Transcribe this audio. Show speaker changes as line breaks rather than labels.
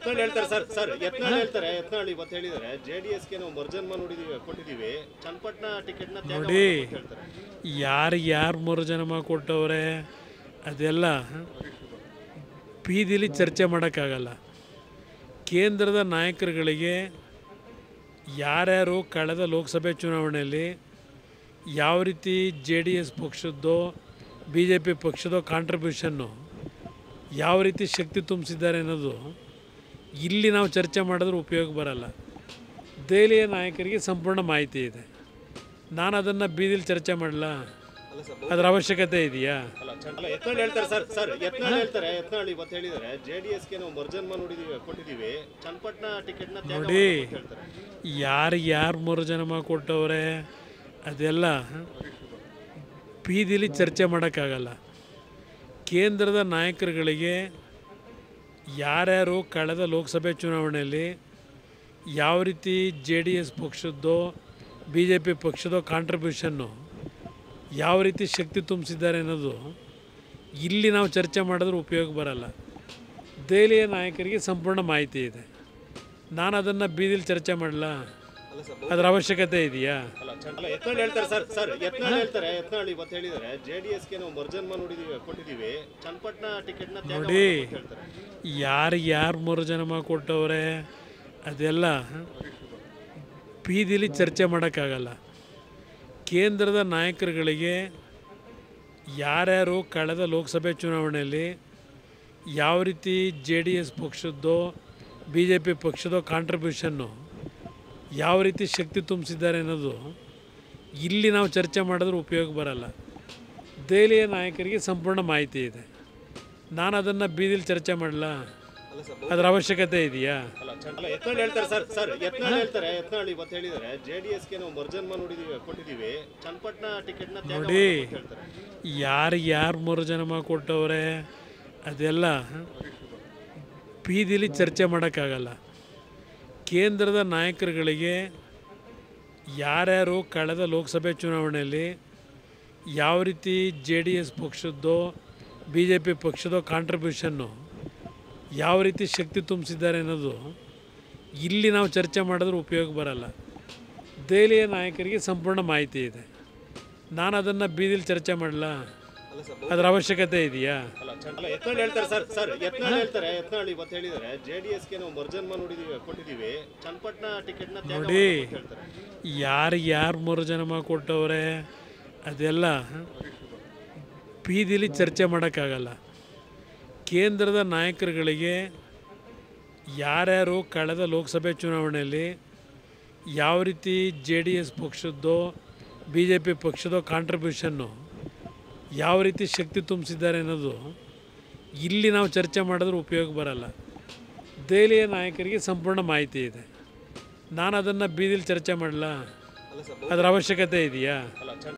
ಯತ್ನಾಳ್ ಹೇಳ್ತಾರೆ sir sir Yatnal ಹೇಳ್ತಾರೆ ಯತ್ನಾಳ್ ಇವತ್ತು ಹೇಳಿದ್ದಾರೆ ಜೆ ಡಿ ಎಸ್ಗೆ ನಾವು ಮರ್ಜನ್ಮ ನೋಡಿದೀವಿ ಕೊಟ್ಟಿದ್ದೀವಿ ಚನ್ನಪಟ್ಟಣ ಟಿಕೆಟ್ನ ತ್ಯಾಗ
ನೋಡಿ
ಮಾಡ್ಬೇಕು ಅಂತ ಹೇಳ್ತಾರೆ
ಯಾರು ಯಾರು ಮೂರು ಜನ್ಮ ಕೊಟ್ಟವ್ರೆ ಅದೆಲ್ಲ ಬೀದಿಲಿ ಚರ್ಚೆ ಮಾಡೋಕ್ಕಾಗಲ್ಲ ಕೇಂದ್ರದ ನಾಯಕರುಗಳಿಗೆ ಯಾರ್ಯಾರು ಕಳೆದ ಲೋಕಸಭೆ ಚುನಾವಣೆಯಲ್ಲಿ ಯಾವ ರೀತಿ ಜೆ ಡಿ ಎಸ್ ಪಕ್ಷದ್ದೋ ಬಿ ಜೆ ಪಿ ಪಕ್ಷದ ಕಾಂಟ್ರಿಬ್ಯೂಷನ್ನು ಯಾವ ರೀತಿ ಶಕ್ತಿ ತುಂಬಿಸಿದ್ದಾರೆ ಅನ್ನೋದು ಇಲ್ಲಿ ನಾವು ಚರ್ಚೆ ಮಾಡಿದ್ರೆ ಉಪಯೋಗ ಬರಲ್ಲ ದೆಹಲಿಯ ನಾಯಕರಿಗೆ ಸಂಪೂರ್ಣ ಮಾಹಿತಿ ಇದೆ ನಾನು ಅದನ್ನು ಬೀದಿಲಿ ಚರ್ಚೆ ಮಾಡಲ್ಲ ಅದರ ಅವಶ್ಯಕತೆ ಇದೆಯಾ
ಅಲ್ಲ ಚಂದ- ಅಲ್ಲ, ಯತ್ನಾಳ್ ಹೇಳ್ತಾರೆ ಸರ್ ಸರ್ ಯತ್ನಾಳ್ ಹೇಳ್ತಾರೆ ಯತ್ನಾಳ್ ಇವತ್ತು ಹೇಳಿದ್ದಾರೆ ಜೆ ಡಿ ಎಸ್ಗೆ ನಾವು ಮರ್ಜನ್ಮ ನೋಡಿದೀವಿ ಕೊಟ್ಟಿದ್ದೀವಿ ಚನ್ನಪಟ್ಟಣ ಟಿಕೆಟ್ನ ತ್ಯಾಗ
ನೋಡಿ
ಮಾಡ್ಬೇಕು ಅಂತ ಹೇಳ್ತಾರೆ
ಯಾರು ಯಾರು ಮೂರು ಜನ್ಮ ಕೊಟ್ಟವ್ರೆ ಅದೆಲ್ಲ ಬೀದಿಲಿ ಚರ್ಚೆ ಮಾಡೋಕ್ಕಾಗಲ್ಲ ಕೇಂದ್ರದ ನಾಯಕರುಗಳಿಗೆ ಯಾರ್ಯಾರು ಕಳೆದ ಲೋಕಸಭೆ ಚುನಾವಣೆಯಲ್ಲಿ ಯಾವ ರೀತಿ ಜೆ ಡಿ ಎಸ್ ಪಕ್ಷದ್ದೋ ಬಿ ಜೆ ಪಿ ಪಕ್ಷದ ಕಾಂಟ್ರಿಬ್ಯೂಷನ್ನು ಯಾವ ರೀತಿ ಶಕ್ತಿ ತುಂಬಿಸಿದ್ದಾರೆ ಅನ್ನೋದು ಇಲ್ಲಿ ನಾವು ಚರ್ಚೆ ಮಾಡಿದ್ರೆ ಉಪಯೋಗ ಬರಲ್ಲ ದೆಹಲಿಯ ನಾಯಕರಿಗೆ ಸಂಪೂರ್ಣ ಮಾಹಿತಿ ಇದೆ ನಾನು ಅದನ್ನು ಬೀದಿಲಿ ಚರ್ಚೆ ಮಾಡಲ್ಲ ಅದರ ಅವಶ್ಯಕತೆ ಇದೆಯಾ
ಅಲ್ಲ ಚಂದ- ಅಲ್ಲ, ಯತ್ನಾಳ್ ಹೇಳ್ತಾರೆ ಸರ್ ಸರ್ ಯತ್ನಾಳ್ ಹೇಳ್ತಾರೆ ಯತ್ನಾಳ್ ಇವತ್ತು ಹೇಳಿದ್ದಾರೆ ಜೆ ಡಿ ಎಸ್ಗೆ ನಾವು ಮರ್ಜನ್ಮ ನೋಡಿದೀವಿ ಕೊಟ್ಟಿದ್ದೀವಿ ಚನ್ನಪಟ್ಟಣ ಟಿಕೆಟ್ನ ತ್ಯಾಗ
ನೋಡಿ
ಮಾಡ್ಬೇಕು ಅಂತ ಹೇಳ್ತಾರೆ
ಯಾರು ಯಾರು ಮೂರು ಜನ್ಮ ಕೊಟ್ಟವ್ರೆ ಅದೆಲ್ಲ ಬೀದಿಲಿ ಚರ್ಚೆ ಮಾಡೋಕ್ಕಾಗಲ್ಲ ಕೇಂದ್ರದ ನಾಯಕರುಗಳಿಗೆ ಯಾರ್ಯಾರು ಕಳೆದ ಲೋಕಸಭೆ ಚುನಾವಣೆಯಲ್ಲಿ ಯಾವ ರೀತಿ ಜೆ ಡಿ ಎಸ್ ಪಕ್ಷದ್ದೋ ಬಿ ಜೆ ಪಿ ಪಕ್ಷದ ಕಾಂಟ್ರಿಬ್ಯೂಷನ್ನು ಯಾವ ರೀತಿ ಶಕ್ತಿ ತುಂಬಿಸಿದ್ದಾರೆ ಅನ್ನೋದು ಇಲ್ಲಿ ನಾವು ಚರ್ಚೆ ಮಾಡಿದ್ರೆ ಉಪಯೋಗ ಬರಲ್ಲ ದೆಹಲಿಯ ನಾಯಕರಿಗೆ ಸಂಪೂರ್ಣ ಮಾಹಿತಿ ಇದೆ ನಾನು ಅದನ್ನು ಬೀದಿಲಿ ಚರ್ಚೆ ಮಾಡಲ್ಲ ಅದರ ಅವಶ್ಯಕತೆ ಇದೆಯಾ
ಅಲ್ಲ ಚಂದ- ಅಲ್ಲ, ಯತ್ನಾಳ್ ಹೇಳ್ತಾರೆ ಸರ್ ಸರ್ ಯತ್ನಾಳ್ ಹೇಳ್ತಾರೆ ಯತ್ನಾಳ್ ಇವತ್ತು ಹೇಳಿದ್ದಾರೆ ಜೆ ಡಿ ಎಸ್ಗೆ ನಾವು ಮರ್ಜನ್ಮ ನೋಡಿದೀವಿ ಕೊಟ್ಟಿದ್ದೀವಿ ಚನ್ನಪಟ್ಟಣ ಟಿಕೆಟ್ನ ತ್ಯಾಗ
ನೋಡಿ
ಮಾಡ್ಬೇಕು ಅಂತ ಹೇಳ್ತಾರೆ
ಯಾರು ಯಾರು ಮೂರು ಜನ್ಮ ಕೊಟ್ಟವ್ರೆ ಅದೆಲ್ಲ ಬೀದಿಲಿ ಚರ್ಚೆ ಮಾಡೋಕ್ಕಾಗಲ್ಲ ಕೇಂದ್ರದ ನಾಯಕರುಗಳಿಗೆ ಯಾರ್ಯಾರು ಕಳೆದ ಲೋಕಸಭೆ ಚುನಾವಣೆಯಲ್ಲಿ ಯಾವ ರೀತಿ ಜೆ ಡಿ ಎಸ್ ಪಕ್ಷದ್ದೋ ಬಿ ಜೆ ಪಿ ಪಕ್ಷದ ಕಾಂಟ್ರಿಬ್ಯೂಷನ್ನು ಯಾವ ರೀತಿ ಶಕ್ತಿ ತುಂಬಿಸಿದ್ದಾರೆ ಅನ್ನೋದು ಇಲ್ಲಿ ನಾವು ಚರ್ಚೆ ಮಾಡಿದ್ರೆ ಉಪಯೋಗ ಬರಲ್ಲ ದೆಹಲಿಯ ನಾಯಕರಿಗೆ ಸಂಪೂರ್ಣ ಮಾಹಿತಿ ಇದೆ ನಾನು ಅದನ್ನು ಬೀದಿಲಿ ಚರ್ಚೆ ಮಾಡಲ್ಲ ಅದರ ಅವಶ್ಯಕತೆ ಇದೆಯಾ
ಅಲ್ಲ ಚಂದ- ಅಲ್ಲ, ಯತ್ನಾಳ್ ಹೇಳ್ತಾರೆ ಸರ್ ಸರ್ ಯತ್ನಾಳ್ ಹೇಳ್ತಾರೆ ಯತ್ನಾಳ್ ಇವತ್ತು ಹೇಳಿದ್ದಾರೆ ಜೆ ಡಿ ಎಸ್ಗೆ ನಾವು ಮರ್ಜನ್ಮ ನೋಡಿದೀವಿ ಕೊಟ್ಟಿದ್ದೀವಿ ಚನ್ನಪಟ್ಟಣ ಟಿಕೆಟ್ನ ತ್ಯಾಗ
ನೋಡಿ
ಮಾಡ್ಬೇಕು ಅಂತ ಹೇಳ್ತಾರೆ
ಯಾರು ಯಾರು ಮೂರು ಜನ್ಮ ಕೊಟ್ಟವ್ರೆ ಅದೆಲ್ಲ ಬೀದಿಲಿ ಚರ್ಚೆ ಮಾಡೋಕ್ಕಾಗಲ್ಲ ಕೇಂದ್ರದ ನಾಯಕರುಗಳಿಗೆ ಯಾರ್ಯಾರು ಕಳೆದ ಲೋಕಸಭೆ ಚುನಾವಣೆಯಲ್ಲಿ ಯಾವ ರೀತಿ ಜೆ ಡಿ ಎಸ್ ಪಕ್ಷದ್ದೋ ಬಿ ಜೆ ಪಿ ಪಕ್ಷದ ಕಾಂಟ್ರಿಬ್ಯೂಷನ್ನು ಯಾವ ರೀತಿ ಶಕ್ತಿ ತುಂಬಿಸಿದ್ದಾರೆ ಅನ್ನೋದು ಇಲ್ಲಿ ನಾವು ಚರ್ಚೆ ಮಾಡಿದ್ರೆ ಉಪಯೋಗ ಬರಲ್ಲ ದೆಹಲಿಯ ನಾಯಕರಿಗೆ ಸಂಪೂರ್ಣ ಮಾಹಿತಿ ಇದೆ ನಾನು ಅದನ್ನು ಬೀದಿಲಿ ಚರ್ಚೆ ಮಾಡಲ್ಲ ಅದರ ಅವಶ್ಯಕತೆ ಇದೆಯಾ
ಅಲ್ಲ ಚಂದ-